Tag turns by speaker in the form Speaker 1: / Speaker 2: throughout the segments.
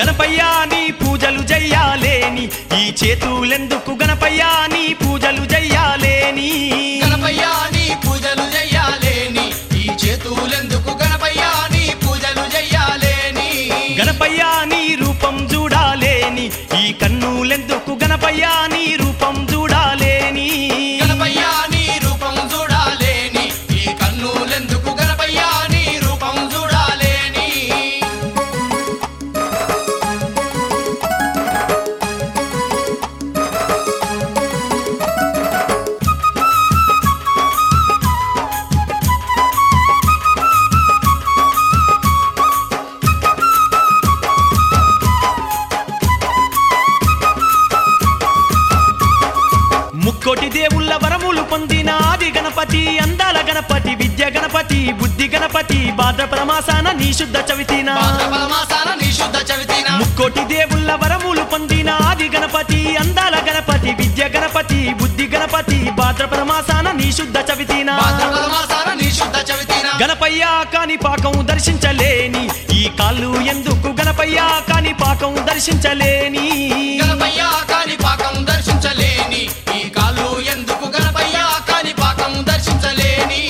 Speaker 1: గణపయ్యా నీ పూజలు చెయ్యాలేని ఈ చేతులెందుకు గణపయ్యా నీ పూజలు చెయ్యాలేని
Speaker 2: గణపయ్య నీ పూజలు చెయ్యాలేని ఈ చేతులెందుకు గణపయ్య నీ పూజలు చెయ్యాలేని
Speaker 1: గణపయ్యా నీ రూపం చూడాలేని ఈ కన్నులెందుకు గణపయ్యా నీ రూపం చూడాలేని
Speaker 2: గణపయ్య నీ రూపం చూడాలేని ఈ కన్నులెందుకు గణపయ్య నీ రూపం చూడాలేని
Speaker 1: ముక్కోటి దేవుళ్ళ వరములు పొందిన ఆది గణపతి అందాల గణపతి విద్య గణపతి బుద్ధి గణపతి భాద్రపద మాసాన నీ శుద్ధ చవితిన
Speaker 2: భాద్రపద మాసాన నీ శుద్ధ చవితిన
Speaker 1: ముక్కోటి దేవుళ్ళ వరములు పొందిన ఆది గణపతి అందాల గణపతి విద్య గణపతి బుద్ధి గణపతి భాద్రపద మాసాన నీ శుద్ధ చవితిన
Speaker 2: భాద్రపద మాసాన నీ శుద్ధ చవితిన
Speaker 1: గణపయ్య కాని పాకం దర్శించలేని ఈ కాళ్ళు ఎందుకు గణపయ్య కాని పాకం దర్శించలేని
Speaker 2: గణపయ్య కాని పాకం దర్శించలేని ఈ కాలు ఎందుకు గణపయ్య కాని పాకం దర్శించలేని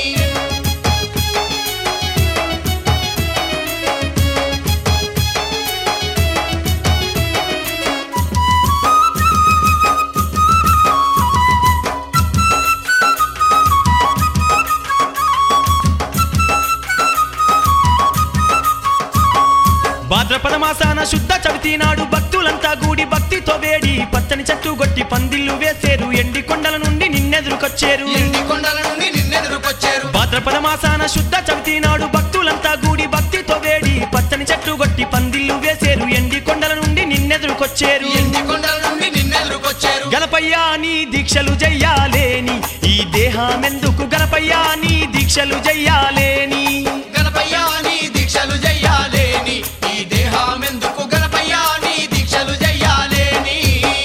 Speaker 1: భాద్రపద మాసాన శుద్ధ చవితి నాడు భక్తులంతా గూడి భక్తితో వేడి పచ్చని చెట్టు గొట్టి పందిళ్ళు వేసేరు ఎండి కొండల నుండి నిన్నెదురుకొచ్చేరు
Speaker 2: ఎండి కొండల నుండి నిన్నెదురుకొచ్చారు
Speaker 1: భాద్రపద మాసాన శుద్ధ చవితి నాడు భక్తులంతా గూడి భక్తితో వేడి పచ్చని చెట్టు గొట్టి పందిళ్ళు వేసేరు ఎండి కొండల నుండి నిన్నెదురుకొచ్చేరు
Speaker 2: ఎండి కొండల నుండి నిన్నెదురుకొచ్చారు
Speaker 1: గణపయ్య నీ దీక్షలు చెయ్యాలేని ఈ దేహమెందుకు గణపయ్య నీ దీక్షలు చెయ్యాలేని
Speaker 2: గణపయ్య నీ దీక్షలు చెయ్యాలేని ఈ దేహమెందుకు గణపయ్య నీ దీక్షలు చెయ్యాలేని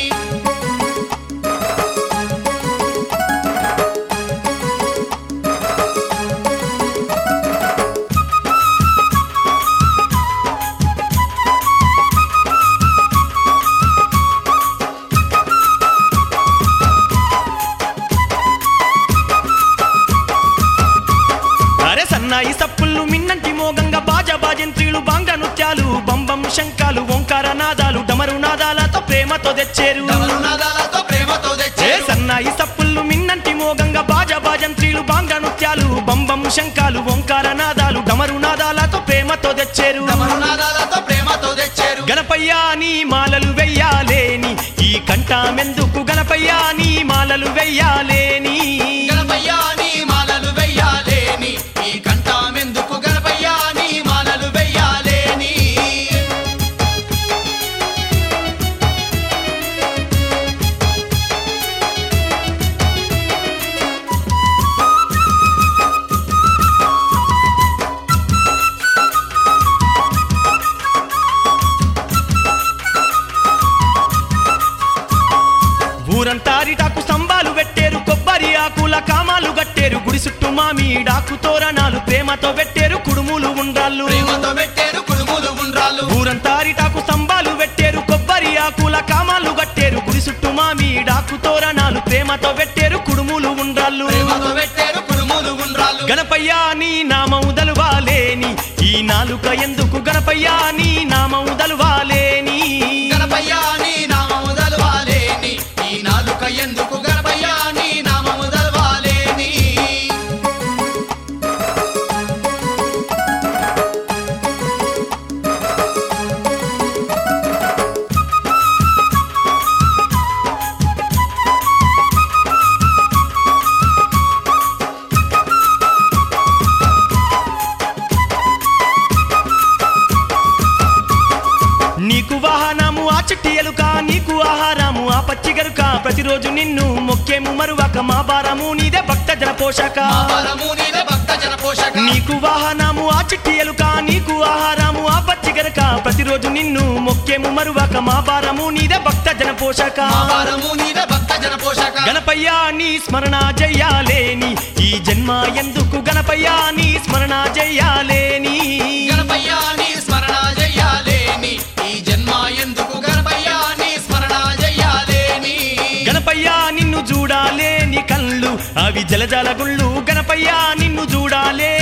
Speaker 1: అరే సన్నాయి సప్పుళ్ళు మిన్నంటి మోగంగా బాజా బాజంత్రీలు బాంగ నృత్యాలు బంబం శంకాలు ఓంకార నాదాలు డమరు నాదాలతో ప్రేమతో తెచ్చేరు
Speaker 2: డమరు నాదాలతో ప్రేమతో
Speaker 1: ఏ
Speaker 2: తెచ్చారు
Speaker 1: సన్నాయి సప్పుళ్ళు మిన్నంటి మోగంగా బాజా బాజంత్రీలు బాంగ నృత్యాలు బంబం శంకాలు ఓంకార నాదాలు డమరు నాదాలతో ప్రేమతో తెచ్చేరు
Speaker 2: డమరు నాదాలతో ప్రేమతో తెచ్చారు
Speaker 1: గణపయ్య నీ మాలలు వెయ్యాలేని ఈ కంఠమెందుకు గణపయ్య నీ మాలలు వెయ్యాలేని
Speaker 2: గణపయ్య నీ మాలలు వెయ్యాలేని ఈ కంఠమెందుకు గణపయ్య నీ మాలలు వెయ్యాలేని
Speaker 1: ఊరంతా అరిటాకు స్తంభాలు పెట్టేరు కొబ్బరి ఆకుల కామాలు కట్టేరు గుడి చుట్టూ మామిడాకు తోరణాలు ప్రేమతో పెట్టేరు కుడుములు ఉండ్రాళ్ళు
Speaker 2: ప్రేమతో పెట్టారు కుడుములు ఉండ్రాళ్ళు
Speaker 1: ఊరంతా అరిటాకు స్తంభాలు పెట్టేరు కొబ్బరి ఆకుల కామాలు కట్టేరు గుడి చుట్టూ మామిడాకు తోరణాలు ప్రేమతో పెట్టేరు కుడుములు ఉండ్రాళ్ళు
Speaker 2: ప్రేమతో పెట్టారు కుడుములు ఉండ్రాళ్ళు
Speaker 1: గణపయ్య నీ నామం దలువాలేని ఈ నాలుక ఎందుకు గణపయ్య నీ నామం దలువాలేని
Speaker 2: గణపయ్య నీ నామము దలవాలేని ఈ నాలుక ఎందుకు గణపయ్య నీ నామము దలవాలేని
Speaker 1: నీకు వాహనము ఆ చిట్టి ఎలుక నీకు ఆహారము ఆ పచ్చి గరుక ప్రతిరోజు నిన్ను మొక్కేము మరువక మా భారము నీదే భక్త జన పోషక
Speaker 2: మా వరము నీదే భక్త జన పోషక
Speaker 1: నీకు వాహనము ఆ చిట్టి ఎలుక నీకు ఆహారము ఆ పచ్చి గరుక ప్రతిరోజు నిన్ను మొక్కేము మరువక మా భారము నీదే భక్త జన పోషక
Speaker 2: మా వరము నీదే భక్త జన పోషక
Speaker 1: గణపయ్య నీ స్మరణ చెయ్యాలేని ఈ జన్మ ఎందుకు గణపయ్య నీ స్మరణ చెయ్యాలేని
Speaker 2: గణపయ్య నీ స్మరణ చెయ్యాలేని ఈ
Speaker 1: అవి జలజల గుళ్ళు గణపయ్య నిన్ను చూడాలే